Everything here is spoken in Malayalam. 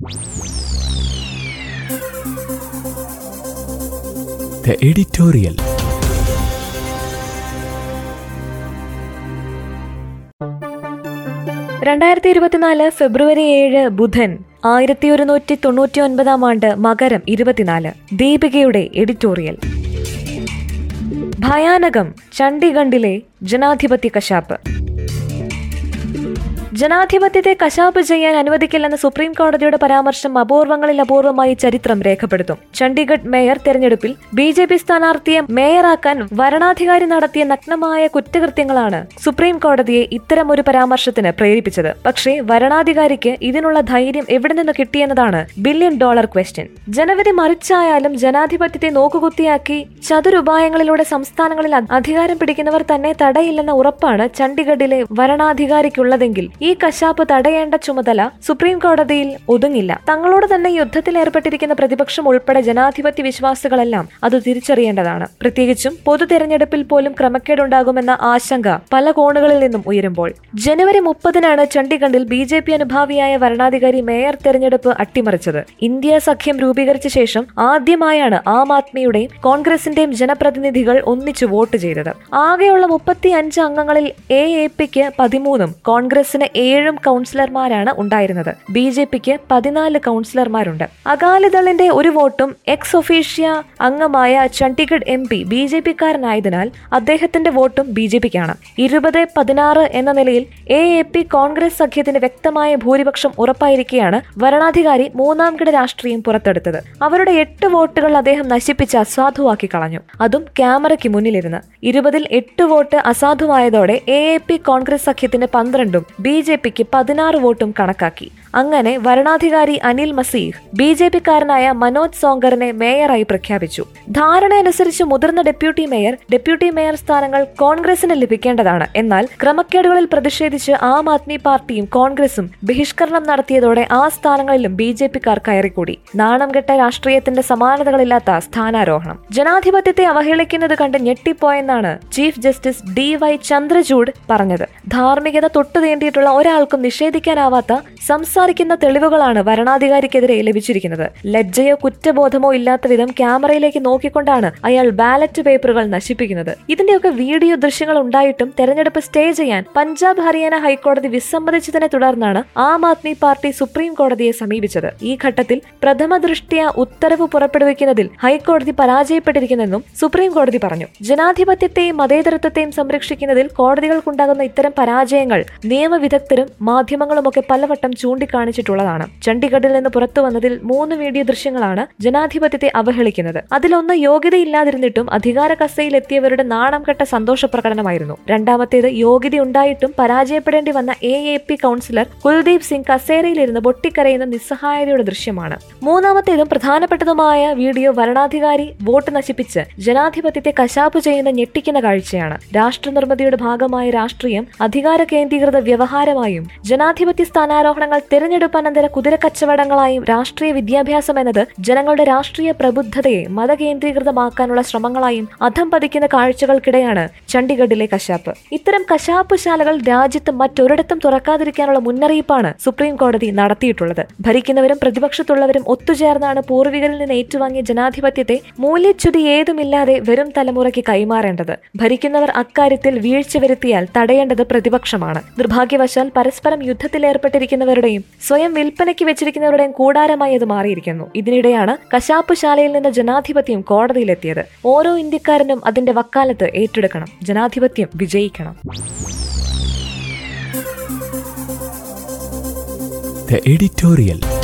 The editorial. രണ്ടായിരത്തി ഇരുപത്തിനാല് ഫെബ്രുവരി ഏഴ് ബുധൻ ആയിരത്തി ഒരുന്നൂറ്റി തൊണ്ണൂറ്റി ഒൻപതാം ആണ്ട് മകരം ഇരുപത്തിനാല് ദീപികയുടെ എഡിറ്റോറിയൽ ഭയാനകം ചണ്ഡീഗഡിലെ ജനാധിപത്യ കശാപ്പ് ജനാധിപത്യത്തെ കശാപ്പ് ചെയ്യാൻ അനുവദിക്കില്ലെന്ന സുപ്രീം കോടതിയുടെ പരാമർശം അപൂർവങ്ങളിൽ അപൂർവമായി ചരിത്രം രേഖപ്പെടുത്തും ചണ്ഡീഗഡ് മേയർ തെരഞ്ഞെടുപ്പിൽ ബി ജെ പി സ്ഥാനാർത്ഥിയെ മേയറാക്കാൻ വരണാധികാരി നടത്തിയ നഗ്നമായ കുറ്റകൃത്യങ്ങളാണ് സുപ്രീം കോടതിയെ ഇത്തരമൊരു പരാമർശത്തിന് പ്രേരിപ്പിച്ചത് പക്ഷേ വരണാധികാരിക്ക് ഇതിനുള്ള ധൈര്യം എവിടെ നിന്ന് കിട്ടിയെന്നതാണ് ബില്യൺ ഡോളർ ക്വസ്റ്റ്യൻ ജനവിധി മറിച്ചായാലും ജനാധിപത്യത്തെ നോക്കുകുത്തിയാക്കി ചതുരുപായങ്ങളിലൂടെ സംസ്ഥാനങ്ങളിൽ അ- അധികാരം പിടിക്കുന്നവർ തന്നെ തടയില്ലെന്ന ഉറപ്പാണ് ചണ്ഡീഗഡിലെ വരണാധികാരിക്കുള്ളതെങ്കിൽ ഈ കശാപ്പ് തടയേണ്ട ചുമതല സുപ്രീം കോടതിയിൽ ഒതുങ്ങില്ല തങ്ങളോട് തന്നെ യുദ്ധത്തിൽ ഏർപ്പെട്ടിരിക്കുന്ന പ്രതിപക്ഷം ഉൾപ്പെടെ ജനാധിപത്യ വിശ്വാസികളെല്ലാം അത് തിരിച്ചറിയേണ്ടതാണ് പ്രത്യേകിച്ചും പൊതു തെരഞ്ഞെടുപ്പിൽ പോലും ക്രമക്കേടുണ്ടാകുമെന്ന ആശങ്ക പല കോണുകളിൽ നിന്നും ഉയരുമ്പോൾ ജനുവരി മുപ്പതിനാണ് ചണ്ഡീഗഡിൽ ബി ജെ പി അനുഭാവിയായ വരണാധികാരി മേയർ തെരഞ്ഞെടുപ്പ് അട്ടിമറിച്ചത് ഇന്ത്യ സഖ്യം രൂപീകരിച്ച ശേഷം ആദ്യമായാണ് ആം ആദ്മിയുടെയും കോൺഗ്രസിന്റെയും ജനപ്രതിനിധികൾ ഒന്നിച്ചു വോട്ട് ചെയ്തത് ആകെയുള്ള മുപ്പത്തി അഞ്ച് അംഗങ്ങളിൽ എ എ പിക്ക് പതിമൂന്നും കോൺഗ്രസിന് ഏഴും കൗൺസിലർമാരാണ് ഉണ്ടായിരുന്നത് ബി ജെ പിക്ക് പതിനാല് കൗൺസിലർമാരുണ്ട് അകാലിദളിന്റെ ഒരു വോട്ടും എക്സ് ഒഫീഷ്യ അംഗമായ Chandigarh M P B J പിക്കാരനായതിനാൽ അദ്ദേഹത്തിന്റെ വോട്ടും ബി ജെ പിക്കാണ് ഇരുപത് പതിനാറ് എന്ന നിലയിൽ എ എ പി കോൺഗ്രസ് സഖ്യത്തിന് വ്യക്തമായ ഭൂരിപക്ഷം ഉറപ്പായിരിക്കെയാണ് വരണാധികാരി മൂന്നാം കിട രാഷ്ട്രീയം പുറത്തെടുത്തത് അവരുടെ എട്ട് വോട്ടുകൾ അദ്ദേഹം നശിപ്പിച്ച് അസാധുവാക്കി കളഞ്ഞു അതും ക്യാമറയ്ക്ക് മുന്നിലിരുന്ന് ഇരുപതിൽ എട്ട് വോട്ട് അസാധുവായതോടെ എ എ പി കോൺഗ്രസ് സഖ്യത്തിന് പന്ത്രണ്ടും ബി ജെ പിക്ക് പതിനാറ് വോട്ടും കണക്കാക്കി അങ്ങനെ വരണാധികാരി അനിൽ മസീഹ് ബി ജെ പിക്കാരനായ മനോജ് സോങ്കറിനെ മേയറായി പ്രഖ്യാപിച്ചു ധാരണയനുസരിച്ച് മുതിർന്ന ഡെപ്യൂട്ടി മേയർ ഡെപ്യൂട്ടി മേയർ സ്ഥാനങ്ങൾ കോൺഗ്രസിന് ലഭിക്കേണ്ടതാണ് എന്നാൽ ക്രമക്കേടുകളിൽ പ്രതിഷേധിച്ച് ആം ആദ്മി പാർട്ടിയും കോൺഗ്രസും ബഹിഷ്കരണം നടത്തിയതോടെ ആ സ്ഥാനങ്ങളിലും ബി ജെ പിക്കാർ കയറിക്കൂടി നാണം കെട്ട രാഷ്ട്രീയത്തിന്റെ സമാനതകളില്ലാത്ത സ്ഥാനാരോഹണം ജനാധിപത്യത്തെ അവഹേളിക്കുന്നത് കണ്ട് ഞെട്ടിപ്പോയെന്നാണ് chief justice D Y Chandrachud പറഞ്ഞത് ധാർമ്മികത തൊട്ടു തീണ്ടിയിട്ടുള്ള ഒരാൾക്കും നിഷേധിക്കാനാവാത്ത സംസാരിക്കുന്ന തെളിവുകളാണ് വരണാധികാരിക്കെതിരെ ലഭിച്ചിരിക്കുന്നത് ലജ്ജയോ കുറ്റബോധമോ ഇല്ലാത്ത വിധം ക്യാമറയിലേക്ക് നോക്കിക്കൊണ്ടാണ് അയാൾ ബാലറ്റ് പേപ്പറുകൾ നശിപ്പിക്കുന്നത് ഇതിന്റെയൊക്കെ വീഡിയോ ദൃശ്യങ്ങൾ ഉണ്ടായിട്ടും തെരഞ്ഞെടുപ്പ് സ്റ്റേ ചെയ്യാൻ പഞ്ചാബ് ഹരിയാന ഹൈക്കോടതി വിസമ്മതിച്ചതിനെ തുടർന്നാണ് ആം ആദ്മി പാർട്ടി സുപ്രീം കോടതിയെ സമീപിച്ചത് ഈ ഘട്ടത്തിൽ പ്രഥമ ദൃഷ്ട്യ ഉത്തരവ് പുറപ്പെടുവിക്കുന്നതിൽ ഹൈക്കോടതി പരാജയപ്പെട്ടിരിക്കുന്നെന്നും സുപ്രീം കോടതി പറഞ്ഞു ജനാധിപത്യത്തെയും മതേതരത്വത്തെയും സംരക്ഷിക്കുന്നതിൽ കോടതികൾക്കുണ്ടാകുന്ന ഇത്തരം പരാജയങ്ങൾ നിയമവിദഗ്ധരും മാധ്യമങ്ങളുമൊക്കെ പലവട്ടം ചൂണ്ടിക്കാണിച്ചിട്ടുള്ളതാണ് ചണ്ഡീഗഡിൽ നിന്ന് പുറത്തു വന്നതിൽ മൂന്ന് വീഡിയോ ദൃശ്യങ്ങളാണ് ജനാധിപത്യത്തെ അവഹേളിക്കുന്നത് അതിലൊന്ന് യോഗ്യതയില്ലാതിരുന്നിട്ടും അധികാര കസയിൽ എത്തിയവരുടെ നാണം കെട്ട സന്തോഷ പ്രകടനമായിരുന്നു രണ്ടാമത്തേത് യോഗ്യതയുണ്ടായിട്ടും പരാജയപ്പെടേണ്ടി വന്ന A A P councillor Kuldeep Singh കസേരയിലിരുന്ന് പൊട്ടിക്കരയുന്ന നിസ്സഹായതയുടെ ദൃശ്യമാണ് മൂന്നാമത്തേതും പ്രധാനപ്പെട്ടതുമായ വീഡിയോ വരണാധികാരി വോട്ട് നശിപ്പിച്ച് ജനാധിപത്യത്തെ കശാപ്പ് ചെയ്യുന്ന ഞെട്ടിക്കുന്ന കാഴ്ചയാണ് രാഷ്ട്രനിർമ്മിതിയുടെ ഭാഗമായ രാഷ്ട്രീയം അധികാര കേന്ദ്രീകൃത വ്യവഹാരമായും ജനാധിപത്യ സ്ഥാനാരോഹണങ്ങൾ തിരഞ്ഞെടുപ്പനന്തര കുതിരക്കച്ചവടങ്ങളായും രാഷ്ട്രീയ വിദ്യാഭ്യാസം എന്നത് ജനങ്ങളുടെ രാഷ്ട്രീയ പ്രബുദ്ധതയെ മതകേന്ദ്രീകൃതമാക്കാനുള്ള ശ്രമങ്ങളായും അധം പതിക്കുന്ന കാഴ്ചകൾക്കിടെയാണ് ചണ്ഡീഗഡിലെ കശാപ്പ് ഇത്തരം കശാപ്പ് ശാലകൾ രാജ്യത്ത് മറ്റൊരിടത്തും തുറക്കാതിരിക്കാനുള്ള മുന്നറിയിപ്പാണ് സുപ്രീം കോടതി നടത്തിയിട്ടുള്ളത് ഭരിക്കുന്നവരും പ്രതിപക്ഷത്തുള്ളവരും ഒത്തുചേർന്നാണ് പൂർവികരിൽ നിന്ന് ഏറ്റുവാങ്ങിയ ജനാധിപത്യത്തെ മൂല്യച്യുതി ഏതുമില്ലാതെ വരും തലമുറയ്ക്ക് കൈമാറേണ്ടത് ഭരിക്കുന്നവർ അക്കാര്യത്തിൽ വീഴ്ച വരുത്തിയാൽ തടയേണ്ടത് പ്രതിപക്ഷമാണ് നിർഭാഗ്യവശാൽ പരസ്പരം യുദ്ധത്തിലേർപ്പെട്ടിരിക്കുന്നവരുടെയും സ്വയം വിൽപ്പനയ്ക്ക് വെച്ചിരിക്കുന്നവരുടെയും കൂടാരമായി അത് മാറിയിരിക്കുന്നു ഇതിനിടെയാണ് കശാപ്പുശാലയിൽ നിന്ന് ജനാധിപത്യം കോടതിയിലെത്തിയത് ഓരോ ഇന്ത്യക്കാരനും അതിന്റെ വക്കാലത്ത് ഏറ്റെടുക്കണം ജനാധിപത്യം വിജയിക്കണം The editorial.